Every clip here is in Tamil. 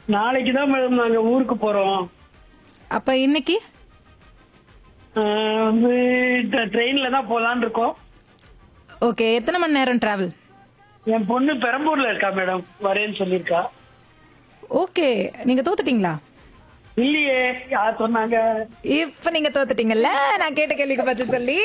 நாளைக்கு தான் மேடம் நாங்க ஊருக்கு போறோம் அப்ப இன்னைக்கு ஆஹ் வந்து ட்ரெயின்ல தான் போலான்னு இருக்கோம் ஓகே எத்தனை மணி நேரம் டிராவல் என் பொண்ணு பெரம்பூர்ல இருக்கா மேடம் வரேன்னு சொல்லியிருக்கா ஓகே நீங்க தோத்துட்டீங்களா இல்லையே யார் சொன்னாங்க இப்ப நீங்க தோத்துட்டீங்கல்ல நான் கேட்ட கேள்விக்கு பதில் சொல்லி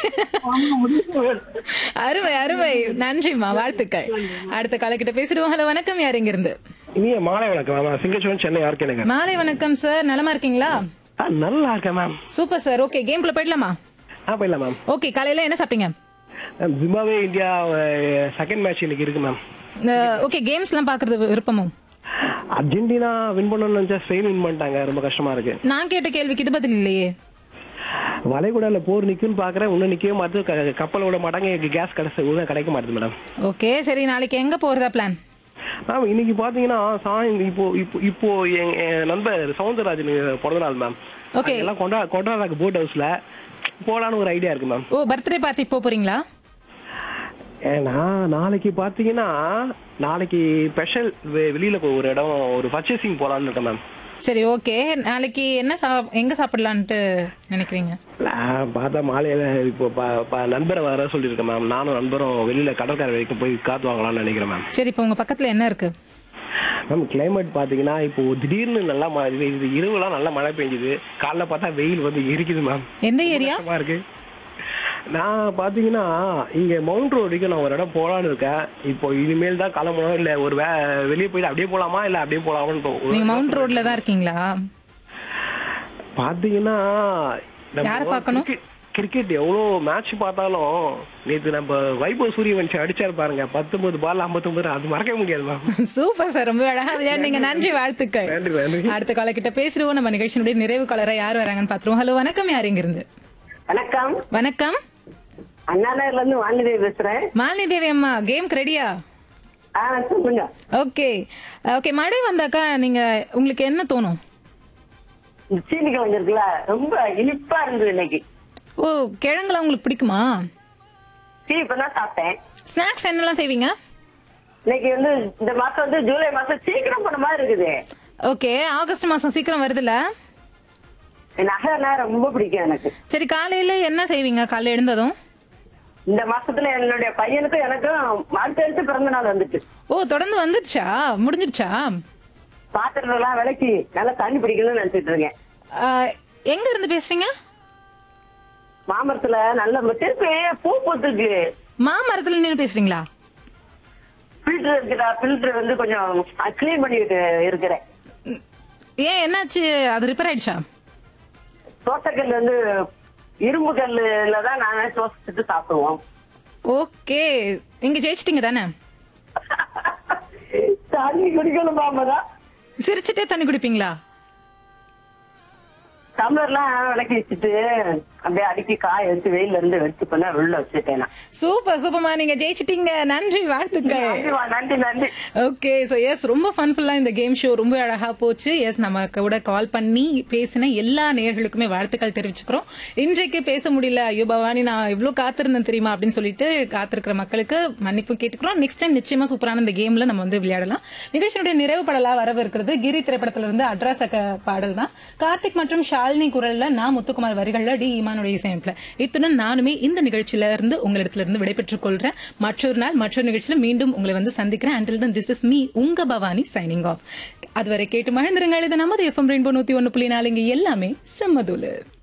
அருமை அருமை நன்றிம்மா வாழ்த்துக்கள் அடுத்த காலக்கிட்ட பேசிடுவோம் ஹலோ வணக்கம் யார் இங்க இருந்து இனிய மாலை வணக்கம் மேம் சிங்கச்சோன் சென்னை யாருக்கு மாலை வணக்கம் சார் நலமா இருக்கீங்களா நல்லா இருக்கேன் மேம் சூப்பர் சார் ஓகே கேம்குள்ள போயிடலாமா ஆ போயிடலாம் மேம் ஓகே காலையில என்ன சாப்பிட்டீங்க ma'am Zimbabwe India second match இன்னைக்கு இருக்கு மேம் ஓகே கேம்ஸ் எல்லாம் பாக்குறது விருப்பமும் அர்ஜென்டினா வின் பண்ணணும்னு நினைச்சா ஸ்பெயின் வின் பண்ணிட்டாங்க ரொம்ப கஷ்டமா இருக்கு நான் கேட்ட கேள்விக்கு இது பதில் இல்லையே வளைகுடால போர் நிக்கும்னு பாக்குறேன் இன்னும் நிக்கவே மாட்டுது க- கப்பல் விட மாட்டாங்க கேஸ் கிடைச்ச ஒழுங்கா கிடைக்க மாட்டுது மேடம் ஓகே சரி நாளைக்கு எங்க போறதா பிளான் மேம் இன்னைக்கு பாத்தீங்கன்னா சாய் இப்போ இப்போ இப்போ என் என் நண்பர் சவுந்தரராஜன் பிறந்த நாள் மேம் Okay. எல்லாம் கொண்டா கொண்டாடுறாங்க போட் ஹவுஸ்ல போலான்னு ஒரு ஐடியா இருக்கு மேம் ஓ பர்த்டே பார்ட்டி போக போறீங்களா ஏன்னா நாளைக்கு பாத்தீங்கன்னா நாளைக்கு ஸ்பெஷல் வெளியில போய் ஒரு இடம் ஒரு பர்ச்சேசிங் போலான்னு இருக்கேன் மேம் சரி ஓகே நாளைக்கு என்ன சா- எங்க சாப்பிடலான்ட்டு நினைக்கிறீங்க நான் பார்த்தா மாலையில இப்போ ப- ப- நண்பரை வர சொல்லியிருக்கேன் மேம் நானும் நண்பரும் வெளியில கடற்கரை வரைக்கும் போய் காத்து வாங்கலாம்னு நினைக்கிறேன் மேம் சரி இப்போ உங்க பக்கத்துல என்ன இருக்கு மேம் கிளைமேட் பாத்தீங்கன்னா இப்போ திடீர்னு நல்லா மழை இது இரவுலாம் நல்லா மழை பெஞ்சுது காலைல பார்த்தா வெயில் வந்து எரிக்குது மேம் எந்த ஏரியா கஷ்டமா இருக்கு நான் பாத்தீங்கன்னா இங்க மவுண்ட் ரோடு வரைக்கும் நான் ஒரு இடம் போலான்னு இருக்கேன் இப்போ இனிமேல் தான் கிளம்பணும் இல்ல ஒரு வே வெளியே போயிட்டு அப்படியே போலாமா இல்ல அப்படியே போலாமான்னு ஒரு- நீங்க மவுண்ட் ரோட்ல தான் இருக்கீங்களா பாத்தீங்கன்னா நம்ம யாரை பார்க்கணும்? கிரிக்கெட்- கிரிக்கெட் எவ்வளவு மேட்ச் பார்த்தாலும் நேத்து நம்ம வைபவ் சூரியவன்ஷி அடிச்சாரு பாருங்க பத்தொன்பது பால் ஐம்பத்தொன்பது அது மறக்கவே முடியாது மேம் சூப்பர் சார் ரொம்ப அழகா விளையாடுங்க நன்றி வாழ்த்துக்கள் நன்றி நன்றி அடுத்த கால கிட்ட பேசிடுவோம் நம்ம நிகழ்ச்சியினுடைய நிறைவு காலரா யார் வராங்கன்னு பாத்துருவோம் ஹலோ வணக்கம் யார் இங்க இருந்து வணக்கம் வணக்கம் அண்ணாநகர்ல இருந்து வாணிதேவி பேசுறேன் மாலினி தேவி அம்மா கேம் ரெடியா ஆ சொல்லுங்க ஓகே ஓகே மழை வந்தாக்கா நீங்க உங்களுக்கு என்ன தோணும் இந்த சீனி கிழங்கு இருக்குல்ல ரொம்ப இனிப்பா இருந்தது இன்னைக்கு ஓ கிழங்குலாம் உங்களுக்கு பிடிக்குமா டீ இப்பதான் சாப்பிட்டேன் ஸ்நாக்ஸ் என்னெல்லாம் செய்வீங்க இன்னைக்கு வந்து இந்த மாசம் வந்து ஜூலை மாசம் சீக்கிரம் போன மாதிரி இருக்குது ஓகே ஆகஸ்ட் மாசம் சீக்கிரம் வருதுல்ல நகைனா ரொம்ப பிடிக்கும் எனக்கு சரி காலையில என்ன செய்வீங்க காலையில எழுந்ததும் இந்த மாசத்துல என்னுடைய பையனுக்கும் எனக்கும் அடுத்து அடுத்து பிறந்த நாள் வந்துட்டு ஓ தொடர்ந்து வந்துருச்சா முடிஞ்சிருச்சா பாத்திரம் எல்லாம் விளக்கி நல்லா தண்ணி பிடிக்கணும்னு நினைச்சிட்டு இருக்கேன் ஆ, எங்க இருந்து பேசுறீங்க மாமரத்துல நல்ல திருப்பி பூ பூத்துக்கு மாமரத்துல நின்று பேசுறீங்களா ஃபில்டர் இருக்குதா ஃபில்டர் வந்து கொஞ்சம் கிளீன் பண்ணிட்டு இருக்கிறேன் ம், ஏன் என்னாச்சு அது ரிப்பேர் ஆயிடுச்சா தோட்டக்கல் வந்து இரும்பு கல்லுல தான் நாங்க தோசைட்டு சாப்பிடுவோம் ஓகே நீங்க ஜெயிச்சிட்டீங்க தானே தண்ணி குடிக்கணும் பாம்பதான் சிரிச்சிட்டே தண்ணி குடிப்பீங்களா டம்ளர்லாம் விளக்கி வச்சுட்டு அப்படியே அடிக்கி காய எடுத்து வெயில்ல இருந்து எடுத்து பண்ண உள்ள வச்சுட்டேன் நான். சூப்பர் சூப்பர்மா நீங்க ஜெயிச்சிட்டீங்க நன்றி வாழ்த்துக்கள் நன்றிம்மா, நன்றி நன்றி ஓகே ஸோ எஸ் ரொம்ப ஃபன்ஃபுல்லா இந்த கேம் ஷோ ரொம்ப அழகா போச்சு எஸ் நம்ம கூட கால் பண்ணி பேசின எல்லா நேயர்களுக்குமே வாழ்த்துக்கள் தெரிவிச்சுக்கிறோம் இன்றைக்கு பேச முடியல ஐயோ பவானி நான் இவ்வளவு காத்திருந்தேன் தெரியுமா அப்படின்னு சொல்லிட்டு காத்திருக்கிற மக்களுக்கு மன்னிப்பு கேட்டுக்கிறோம் நெக்ஸ்ட் டைம் நிச்சயமா சூப்பரான இந்த கேம்ல நம்ம வந்து விளையாடலாம் நிகழ்ச்சியினுடைய நிறைவு படலா வரவிருக்கிறது கிரி திரைப்படத்துல இருந்து அட்ராசக்க பாடல் தான் கார்த்திக் மற்றும் ஷாலினி குரல்ல நான் முத்துக்குமார் வரிகள்ல டி ஈமானுடைய இசையமைப்புல இத்துடன் நானுமே இந்த நிகழ்ச்சியில இருந்து உங்களிடத்துல இருந்து விடைபெற்றுக் கொள்றேன் மற்றொரு நாள் மற்றொரு நிகழ்ச்சியில மீண்டும் உங்களை வந்து சந்திக்கிறேன் until then this is me உங்க பவானி சைனிங் ஆஃப் அதுவரை கேட்டு மகிழ்ந்திருங்கள் இது நமது எஃப்எம் ரெயின்போ நூத்தி ஒன்னு புள்ளி நாலு இங்க எல்லாமே செம்மதூலு